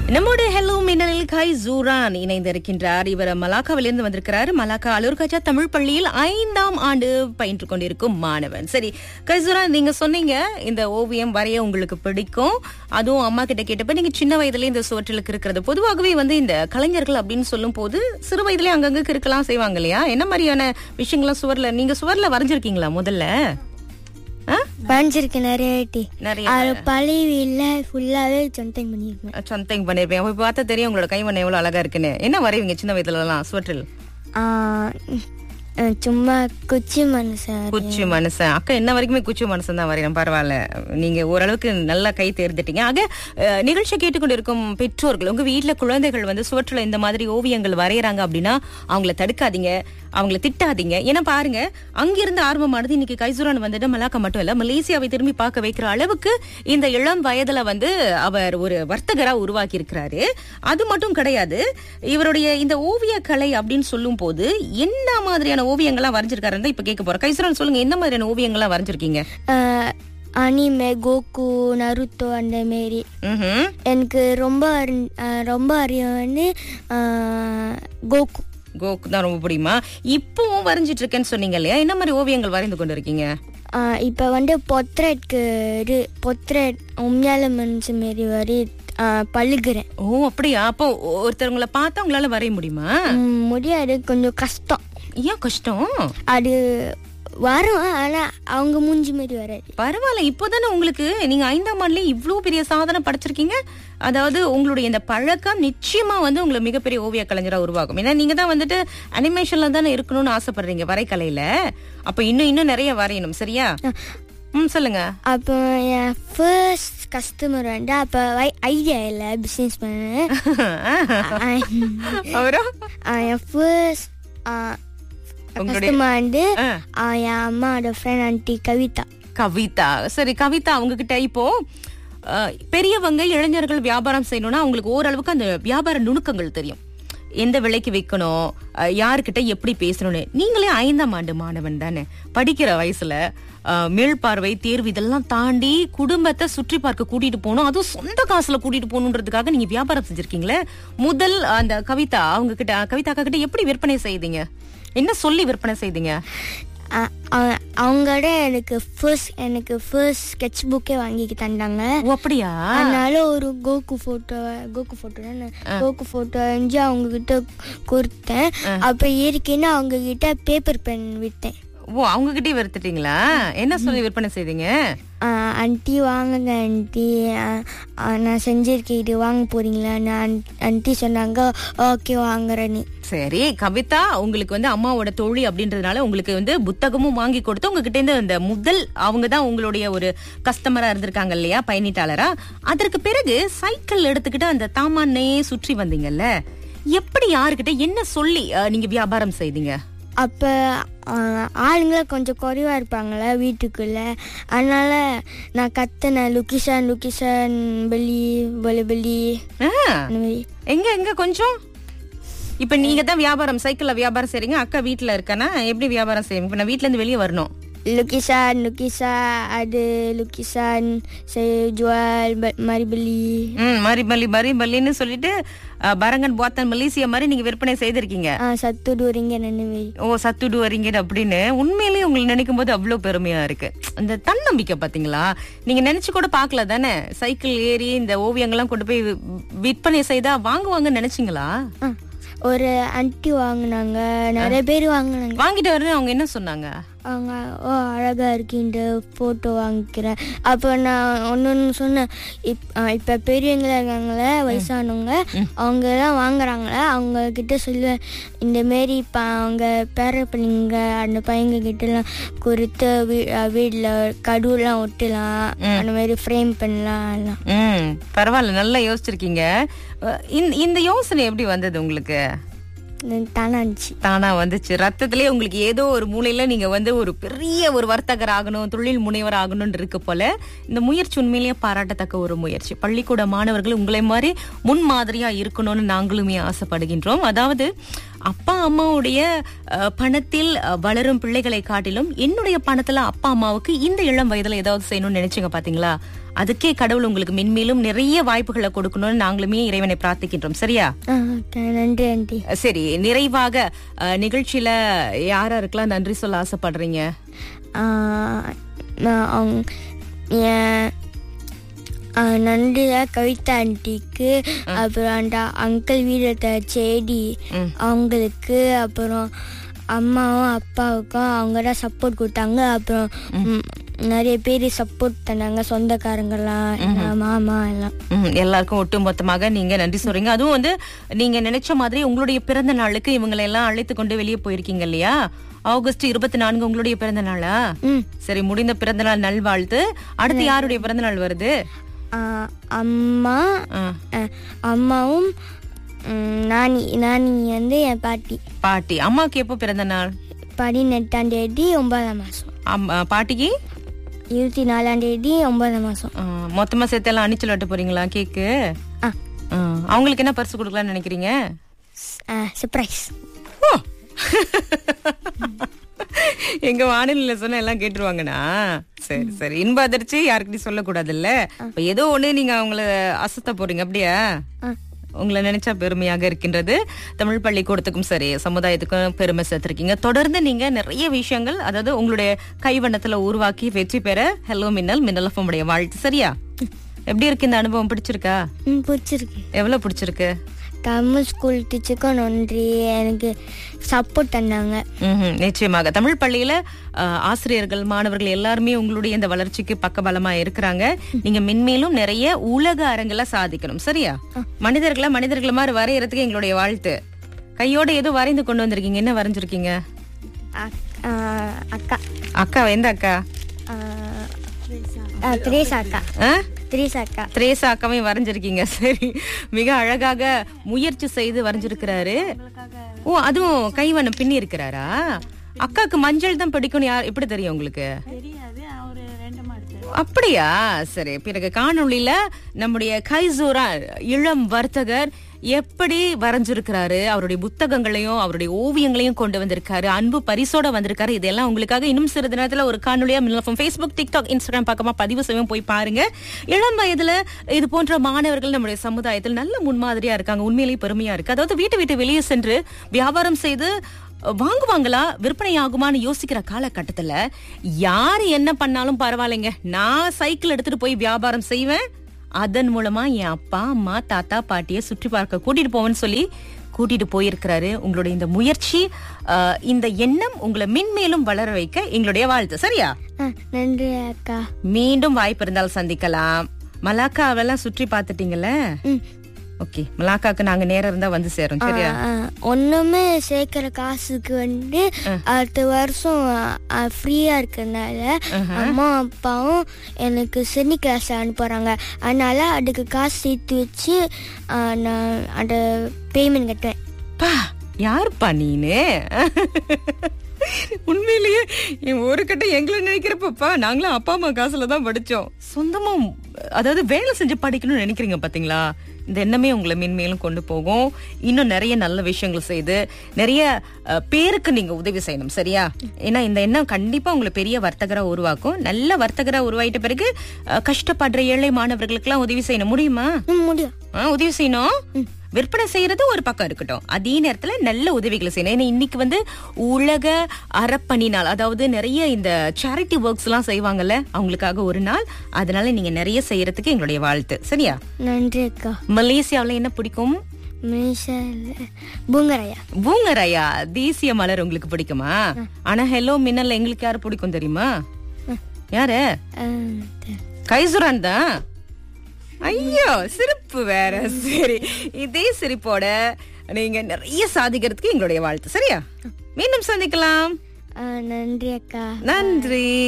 நம்மோட ஹெலோ மின்னலில் காய் ஜூரான் இணைந்திருக்கின்றார் இவர் மலாக்காவிலிருந்து வந்திருக்கிறார் மலாக்கா அலூர்காஜா தமிழ் பள்ளியில் ஐந்தாம் ஆண்டு பயின்று கொண்டிருக்கும் மாணவன் சரி கைசூரான் நீங்க சொன்னீங்க இந்த ஓவியம் வரைய உங்களுக்கு பிடிக்கும் அதுவும் அம்மா கிட்ட கேட்டப்ப நீங்க சின்ன வயதுல இந்த சுவற்றிலுக்கு இருக்கிறது பொதுவாகவே வந்து இந்த கலைஞர்கள் அப்படின்னு சொல்லும் போது சிறு வயதுலயே அங்கங்க இருக்கலாம் செய்வாங்க இல்லையா என்ன மாதிரியான விஷயங்கள்லாம் சுவர்ல நீங்க சுவர்ல வரைஞ்சிருக்கீங்களா முதல்ல ஆ? வரைஞ்சிருக்கேன் நிறைய வாட்டி நிறைய அது பழைய வீட்டில் ஃபுல்லாகவே சொந்தம் பண்ணியிருக்கேன் சம்திங் பண்ணிருப்பேன் அப்ப பார்த்தா தெரியும் உங்களோட கைவண்ணம் எவ்வளவு அழகா இருக்குன்னு என்ன வரைவீங்க சின்ன வயதுல எல்லாம் சுவற்றில் ஆ, ம், சும்மா குச்சி மனுஷன் குச்சி மனுஷன் அக்கா என்ன வரைக்குமே குச்சி மனுஷன் தான் வரையணும் பரவாயில்ல நீங்க ஓரளவுக்கு நல்லா கை தேர்ந்துட்டீங்க ஆக அஹ், நிகழ்ச்சி கேட்டுக்கொண்டிருக்கும் பெற்றோர்கள் உங்க வீட்ல குழந்தைகள் வந்து சுவற்றுல இந்த மாதிரி ஓவியங்கள் வரையறாங்க அப்படின்னா அவங்கள தடுக்காதீங்க அவங்கள திட்டாதீங்க ஏன்னா பாருங்க அங்கிருந்து ஆர்வமானது இன்னைக்கு கைசுரான் வந்துட்டு மலாக்கா மட்டும் இல்ல மலேசியாவை திரும்பி பார்க்க வைக்கிற அளவுக்கு இந்த இளம் வயதுல வந்து அவர் ஒரு வர்த்தகரா உருவாக்கி இருக்கிறாரு அது மட்டும் கிடையாது இவருடைய இந்த ஓவிய கலை அப்படின்னு சொல்லும் போது என்ன மாதிரியான ஓவியங்கள்லாம் வரைஞ்சிருக்காருன்னு இப்ப கேட்க போறேன் கைசுரான் சொல்லுங்க என்ன மாதிரியான ஓவியங்கள்லாம் வரைஞ்சிருக்கீங்க அனிமே கோகு நருத்தோ அந்த மாரி ம்ஹும். எனக்கு ரொம்ப அறி- ஆ, ரொம்ப அறியன்னு கோகு கோக்கு தான் ரொம்ப பிடிக்குமா இப்பவும் வரைஞ்சிட்டு இருக்கேன்னு சொன்னீங்க இல்லையா என்ன மாதிரி ஓவியங்கள் வரைந்து கொண்டு இருக்கீங்க ஆ, இப்போ வந்து பொத்ரெட்க்கு இது பொத்ரெட் உண்மையால மனுஷ மாரி வரி ஆ, பழுகுறேன் ஓ அப்படியா அப்போ ஒருத்தவங்கள பார்த்தா உங்களால வரைய முடியுமா ம், முடியாது கொஞ்சம் கஷ்டம் ஏன் கஷ்டம் அது வரும் ஆனா அவங்க மூஞ்சி மாரி வராது பரவாயில்ல இப்போதானே உங்களுக்கு நீங்க ஐந்தாம் ஆண்டுல இவ்வளவு பெரிய சாதனை படைச்சிருக்கீங்க அதாவது உங்களுடைய இந்த பழக்கம் நிச்சயமா வந்து உங்களை மிகப்பெரிய ஓவிய கலைஞரா உருவாக்கும் ஏன்னா நீங்க தான் வந்துட்டு அனிமேஷன்ல தானே இருக்கணும்னு ஆசைப்படுறீங்க வரைக்கலையில அப்ப இன்னும் இன்னும் நிறைய வரையணும் சரியா ம் சொல்லுங்க அப்போ என் ஃபர்ஸ்ட் கஸ்டமர் வந்து அப்போ ஐடியா இல்லை பிஸ்னஸ் பண்ண அவரும் என் ஃபர்ஸ்ட் உங்களுடைய கஸ்டமர் வந்து ஆ. ஆ, என் அம்மாவோட ஃப்ரெண்ட் ஆண்டி கவிதா கவிதா சரி கவிதா அவங்க கிட்ட இப்போ அஹ், பெரியவங்க இளைஞர்கள் வியாபாரம் செய்யணும்னா அவங்களுக்கு ஓரளவுக்கு அந்த வியாபார நுணுக்கங்கள் தெரியும் எந்த விலைக்கு விற்கணும் அஹ், யாருக்கிட்ட எப்படி பேசணும்னு நீங்களே ஐந்தாம் ஆண்டு மாணவன் தானே படிக்கிற வயசுல அஹ், மீள்பார்வை தேர்வு இதெல்லாம் தாண்டி குடும்பத்தை சுற்றி பார்க்க கூட்டிட்டு போகணும் அதுவும் சொந்த காசுல கூட்டிட்டு போகணுன்றதுக்காக நீங்க வியாபாரம் செஞ்சிருக்கீங்களே முதல் அந்த கவிதா அவங்க கிட்ட கவிதா அக்கா கிட்ட எப்படி விற்பனை செய்தீங்க என்ன சொல்லி விற்பனை செய்தீங்க ஆ, அவ- அவங்களோட எனக்கு ஃபர்ஸ்ட் எனக்கு ஃபர்ஸ்ட் ஸ்கெட்ச் புக்கே வாங்கி தந்தாங்க ஓ அப்படியா அதனால ஒரு Goku photo Goku photo Goku photo அஞ்சு அவங்க கிட்ட கொடுத்தேன் அப்ப ஏற்கனவே அவங்க கிட்ட பேப்பர் பென் விட்டேன் ஓ அவங்க கிட்டே வித்துட்டீங்களா என்ன சொல்லி விற்பனை செய்தீங்க ஆண்டி வாங்குங்க ஆண்டி நான் செஞ்சிருக்கேன் இது வாங்க போறீங்களா நான் ஆண்டி சொன்னாங்க ஓகே வாங்குறேன்னு சரி கவிதா உங்களுக்கு வந்து அம்மாவோட தோழி அப்படின்றதுனால உங்களுக்கு வந்து புத்தகமும் வாங்கி கொடுத்து உங்ககிட்ட இருந்து அந்த முதல் அவங்க தான் உங்களுடைய ஒரு கஸ்டமரா இருந்திருக்காங்க இல்லையா பயணிட்டாளரா அதற்கு பிறகு சைக்கிள் எடுத்துக்கிட்டு அந்த தாமானே சுற்றி வந்தீங்கல்ல எப்படி யாருக்கிட்ட என்ன சொல்லி அஹ், நீங்க வியாபாரம் செய்தீங்க அப்ப ஆளுங்கள கொஞ்சம் குறைவா இருப்பாங்களே வீட்டுக்குள்ள அதனால நான் கத்துனேன் லுக்கிஷான் லுக்கிஷான் பலி பலி பலி ஆ, அந்த மாதிரி எங்க எங்க கொஞ்சம் இப்ப நீங்க தான் வியாபாரம் சைக்கிள்ல வியாபாரம் செய்றீங்க அக்கா வீட்ல இருக்கானா எப்படி வியாபாரம் செய்வீங்க இப்ப நான் வீட்ல இருந்து வெளியே வரணும் lukisan lukisan ada lukisan saya jual ba- mari beli ம் மரி மல்லி மரி மல்லின்னு சொல்லிட்டு அஹ், பரங்கன் போத்தன் மலேசியா மாதிரி நீங்க விற்பனை செய்திருக்கீங்க ah satu dua ringgit அந்த மாதிரி ஓ சத்துடு வரீங்க அப்படின்னு உண்மையிலேயே உங்களை நினைக்கும் போது அவ்வளவு பெருமையா இருக்கு அந்த தன்னம்பிக்கை பாத்தீங்களா நீங்க நினைச்சு கூட பார்க்கல தானே சைக்கிள் ஏறி இந்த ஓவியங்கள்லாம் கொண்டு போய் வி- விற்பனை செய்தா வாங்குவாங்கன்னு நினைச்சீங்களா ஆ, ஒரு ஆன்ட்டி வாங்கினாங்க நிறைய பேர் வாங்கினாங்க வாங்கிட்டு வரேன்னு அவங்க என்ன சொன்னாங்க அவங்க ஓ அழகா இருக்கு இந்த போட்டோ வாங்கிக்கிறேன் அப்போ நான் ஒன்று சொன்னேன் இப் ஆ, இப்ப பெரியவங்களா இருக்காங்களே வயசானவங்க அவங்க எல்லாம் வாங்குறாங்களே அவங்க கிட்ட சொல்லுவேன் இந்த மாரி இப்போ அவங்க பேர பிள்ளைங்க அந்த பையங்க கிட்ட எல்லாம் கொடுத்து வீ வீட்டில் கடுவெல்லாம் ஒட்டலாம் அந்த மாதிரி ஃப்ரேம் பண்ணலாம் எல்லாம் ம் பரவாயில்ல நல்லா யோசிச்சிருக்கீங்க அஹ், இந்த- இந்த யோசனை எப்படி வந்தது உங்களுக்கு தானே இருந்துச்சு தானா வந்துச்சு ரத்தத்திலே உங்களுக்கு ஏதோ ஒரு மூலையில நீங்க வந்து ஒரு பெரிய ஒரு வர்த்தகர் ஆகணும் தொழில் முனைவர் ஆகணும்னு இருக்கு போல இந்த முயற்சி உண்மையிலேயே பாராட்டத்தக்க ஒரு முயற்சி பள்ளிக்கூட மாணவர்கள் உங்களை மாதிரி முன்மாதிரியா இருக்கணும்னு நாங்களுமே ஆசைப்படுகின்றோம் அதாவது அப்பா அம்மாவுடைய அஹ், பணத்தில் அஹ், வளரும் பிள்ளைகளை காட்டிலும் என்னுடைய பணத்துல அப்பா அம்மாவுக்கு இந்த இளம் வயதுல ஏதாவது செய்யணும்னு நினைச்சீங்க பாத்தீங்களா அதுக்கே கடவுள் உங்களுக்கு மென்மேலும் நிறைய வாய்ப்புகளை கொடுக்கணும்னு நாங்களுமே இறைவனை பிரார்த்திக்கின்றோம் சரியா ஆ ஓகே நன்றி ஆண்டி சரி நிறைவாக அஹ், நிகழ்ச்சியில யாராருக்கெல்லாம் நன்றி சொல்ல ஆசைப்படுறீங்க ஆ, நான் அவங்க என் ஆ, நன்றியா கவிதா ஆண்டிக்கு அப்புறம் அந்த அங்கிள் வீரத்த செடி அவங்களுக்கு அப்புறம் அம்மாவும் அப்பாவுக்கும் அவங்க தான் சப்போர்ட் கொடுத்தாங்க அப்புறம் ம், நிறைய பேர் சப்போர்ட் பண்ணாங்க சொந்தக்காரங்கெல்லாம் எல்லாம் மாமா எல்லாம் ம், எல்லாருக்கும் ஒட்டு மொத்தமாக நீங்க நன்றி சொல்றீங்க அதுவும் வந்து நீங்க நினைச்ச மாதிரி உங்களுடைய பிறந்த நாளுக்கு இவங்களை எல்லாம் அழைத்து கொண்டு வெளியே போயிருக்கீங்க இல்லையா ஆகஸ்ட் இருபத்தி நான்கு உங்களுடைய பிறந்த நாளா ம் சரி முடிந்த பிறந்த நாள் நல்வாழ்த்து அடுத்து யாருடைய பிறந்த நாள் வருது ஆ, அம்மா ஆ, ஆ, அம்மாவும் ம், நானி நானி வந்து என் பாட்டி பாட்டி அம்மாவுக்கு எப்போ பிறந்த நாள் பதினெட்டாம் தேதி ஒன்பதாம் மாதம் அம்மா பாட்டிக்கு இருபத்தி நாலாம் தேதி ஒன்பதாம் மாதம் ஆ, மொத்தமா சேர்த்து எல்லாம் அணிச்சல் வெட்ட போறீங்களா கேக்கு ஆ ஆ, அவங்களுக்கு என்ன பரிசு கொடுக்கலாம்னு நினைக்கிறீங்க சர்ப்ரைஸ் ஓ! எங்க வானிலையில சொன்ன எல்லாம் கேட்டுருவாங்கண்ணா சரி சரி இன்ப அதிர்ச்சி யாருக்கிட்டையும் சொல்லக்கூடாதுல்ல இப்ப ஏதோ ஒண்ணு நீங்க அவங்கள அசத்த போறீங்க அப்படியா உங்களை நினைச்சா பெருமையாக இருக்கின்றது தமிழ் பள்ளிக்கூடத்துக்கும் சரி சமுதாயத்துக்கும் பெருமை சேர்த்திருக்கீங்க தொடர்ந்து நீங்க நிறைய விஷயங்கள் அதாவது உங்களுடைய கைவண்ணத்துல உருவாக்கி வெற்றி பெற ஹலோ மின்னல் மின்னல் FM உடைய வாழ்த்து சரியா எப்படி இருக்கு இந்த அனுபவம் பிடிச்சிருக்கா ம் பிடிச்சிருக்கு எவ்வளவு பிடிச்சிருக்கு தமிழ் ஸ்கூல் டீச்சருக்கும் நன்றி எனக்கு சப்போர்ட் பண்ணாங்க ம்ஹும், நிச்சயமாக தமிழ் பள்ளியில அஹ், ஆசிரியர்கள் மாணவர்கள் எல்லாருமே உங்களுடைய இந்த வளர்ச்சிக்கு பக்கபலமா இருக்கிறாங்க நீங்க மென்மேலும் நிறைய உலக அரங்குல சாதிக்கணும் சரியா மனிதர்களை மனிதர்களை மாதிரி வரையறதுக்கு எங்களுடைய வாழ்த்து கையோட ஏதோ வரைந்து கொண்டு வந்திருக்கீங்க என்ன வரைஞ்சிருக்கீங்க அக்- ஆ, அக்கா அக்கா எந்த அக்கா ஆ, ஆ, திரேசா அக்கா ஆ? திரேசா அக்கா திரேசா அக்காவையும் வரைஞ்சிருக்கீங்க சரி மிக அழகாக முயற்சி செய்து வரைஞ்சிருக்கிறாரு ஓ அதுவும் கைவண்ணம் பின்னி இருக்கிறாரா அக்காக்கு மஞ்சள் தான் பிடிக்கும் யார் எப்படி தெரியும் உங்களுக்கு அப்படியா சரி பிறகு காணொளியில நம்முடைய கைசூரா இளம் வர்த்தகர் எப்படி வரைஞ்சிருக்கிறாரு அவருடைய புத்தகங்களையும் அவருடைய ஓவியங்களையும் கொண்டு வந்திருக்காரு அன்பு பரிசோட வந்திருக்காரு இதெல்லாம் உங்களுக்காக இன்னும் சிறிது நேரத்துல ஒரு காணொலியா மின்னல் ஃபேஸ்புக் டிக்டாக் இன்ஸ்டாகிராம் பக்கமா பதிவு செய்யவும் போய் பாருங்க இளம் வயதுல இது போன்ற மாணவர்கள் நம்முடைய சமுதாயத்தில் நல்ல முன்மாதிரியா இருக்காங்க உண்மையிலேயே பெருமையா இருக்கு அதாவது வீட்டை விட்டு வெளியே சென்று வியாபாரம் செய்து வாங்குவாங்களா விற்பனை ஆகுமான்னு யோசிக்கிற காலகட்டத்துல யார் என்ன பண்ணாலும் பரவாயில்லைங்க நான் சைக்கிள் எடுத்துட்டு போய் வியாபாரம் செய்வேன் அதன் மூலமா என் அப்பா அம்மா தாத்தா பாட்டியை சுற்றி பார்க்க கூட்டிட்டு போவேன்னு சொல்லி கூட்டிட்டு போயிருக்கிறாரு உங்களுடைய இந்த முயற்சி அஹ், இந்த எண்ணம் உங்களை மென்மேலும் வளர வைக்க எங்களுடைய வாழ்த்து சரியா ஆ, நன்றி அக்கா மீண்டும் வாய்ப்பு இருந்தால் சந்திக்கலாம் மலாக்காவெல்லாம் சுற்றி பார்த்துட்டீங்கல்ல ம் ஓகே மலாக்காக்கு நாங்க நேரம் இருந்தா வந்து சேரோம் சரியா ஆ, ஒண்ணுமே சேர்க்கிற காசுக்கு வந்து அடுத்த வருஷம் ஃப்ரீயா இருக்கறனால அம்மா அப்பாவும் எனக்கு செனி கிளாஸ் அனுப்புறாங்க அதனால அதுக்கு காசு சேர்த்து வச்சு ஆ, நான் அந்த பேமெண்ட் கட்டுவேன் பா யாருப்பா நீனு உண்மையிலேயே என் ஒரு கட்ட எங்களை நினைக்கிறப்பப்பா நாங்களும் அப்பா அம்மா காசுல தான் படிச்சோம் சொந்தமா அதாவது வேலை செஞ்சு படிக்கணும்னு நினைக்கிறீங்க பாத்தீங்களா இந்த எண்ணமே உங்களை மென்மேலும் கொண்டு போகும் இன்னும் நிறைய நல்ல விஷயங்கள் செய்து நிறைய அஹ், பேருக்கு நீங்க உதவி செய்யணும் சரியா ஏன்னா இந்த எண்ணம் கண்டிப்பா உங்களை பெரிய வர்த்தகரா உருவாக்கும் நல்ல வர்த்தகரா உருவாயிட்ட பிறகு அஹ், கஷ்டப்படுற ஏழை மாணவர்களுக்கெல்லாம் உதவி செய்யணும் முடியுமா ம், முடியும் ஆ, உதவி செய்யணும் விற்பனை செய்யறது ஒரு பக்கம் இருக்கட்டும் அதே நேரத்துல நல்ல உதவிகளை செய்யணும் ஏன்னா இன்னைக்கு வந்து உலக அறப்பணி நாள் அதாவது நிறைய இந்த சேரிட்டி ஒர்க்ஸ் எல்லாம் செய்வாங்கல்ல அவங்களுக்காக ஒரு நாள் அதனால நீங்க நிறைய செய்யறதுக்கு எங்களுடைய வாழ்த்து சரியா நன்றி அக்கா மலேசியாவுல என்ன பிடிக்கும் மலேசியால பூங்கரையா பூங்கராயா தேசிய மலர் உங்களுக்கு பிடிக்குமா ஆனா ஹெலோ மின்னல் எங்களுக்கு யாரு பிடிக்கும் தெரியுமா யாரு ஆ, த- கைசுரான் தான் ஐயோ சிரிப்பு வேற சரி இதே சிரிப்போட நீங்க நிறைய சாதிக்கிறதுக்கு எங்களுடைய வாழ்த்து சரியா மீண்டும் சந்திக்கலாம் ஆ, நன்றி அக்கா நன்றி